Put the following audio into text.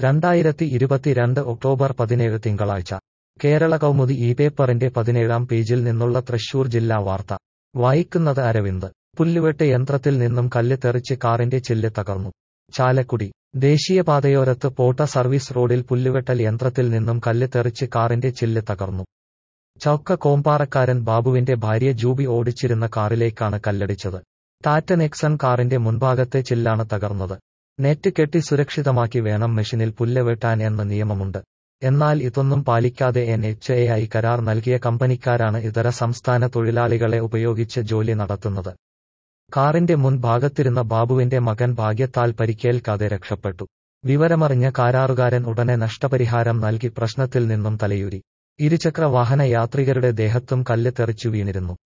രണ്ടായിരത്തി ഇരുപത്തിരണ്ട് ഒക്ടോബർ പതിനേഴ് തിങ്കളാഴ്ച കേരള കൗമുദി ഈ പേപ്പറിന്റെ പതിനേഴാം പേജിൽ നിന്നുള്ള തൃശൂർ ജില്ലാ വാർത്ത വായിക്കുന്നത് അരവിന്ദ് പുല്ലുവെട്ട് യന്ത്രത്തിൽ നിന്നും കല്ല് തെറിച്ച് കാറിന്റെ ചില്ല് തകർന്നു ചാലക്കുടി ദേശീയപാതയോരത്ത് പോട്ട സർവീസ് റോഡിൽ പുല്ലുവെട്ടൽ യന്ത്രത്തിൽ നിന്നും കല്ല് തെറിച്ച് കാറിന്റെ ചില്ല് തകർന്നു ചൌക്ക കോമ്പാറക്കാരൻ ബാബുവിന്റെ ഭാര്യ ജൂബി ഓടിച്ചിരുന്ന കാറിലേക്കാണ് കല്ലടിച്ചത് ടാറ്റ നെക്സൺ കാറിന്റെ മുൻഭാഗത്തെ ചില്ലാണ് തകർന്നത് നെറ്റ് കെട്ടി സുരക്ഷിതമാക്കി വേണം മെഷീനിൽ പുല്ല് വെട്ടാൻ എന്ന നിയമമുണ്ട് എന്നാൽ ഇതൊന്നും പാലിക്കാതെ എൻ എച്ച് എ ഐ കരാർ നൽകിയ കമ്പനിക്കാരാണ് ഇതര സംസ്ഥാന തൊഴിലാളികളെ ഉപയോഗിച്ച് ജോലി നടത്തുന്നത് കാറിന്റെ മുൻഭാഗത്തിരുന്ന ബാബുവിന്റെ മകൻ ഭാഗ്യത്താൽ പരിക്കേൽക്കാതെ രക്ഷപ്പെട്ടു വിവരമറിഞ്ഞ കാരാറുകാരൻ ഉടനെ നഷ്ടപരിഹാരം നൽകി പ്രശ്നത്തിൽ നിന്നും തലയൂരി ഇരുചക്ര വാഹന യാത്രികരുടെ ദേഹത്തും കല്ല് തെറിച്ചു വീണിരുന്നു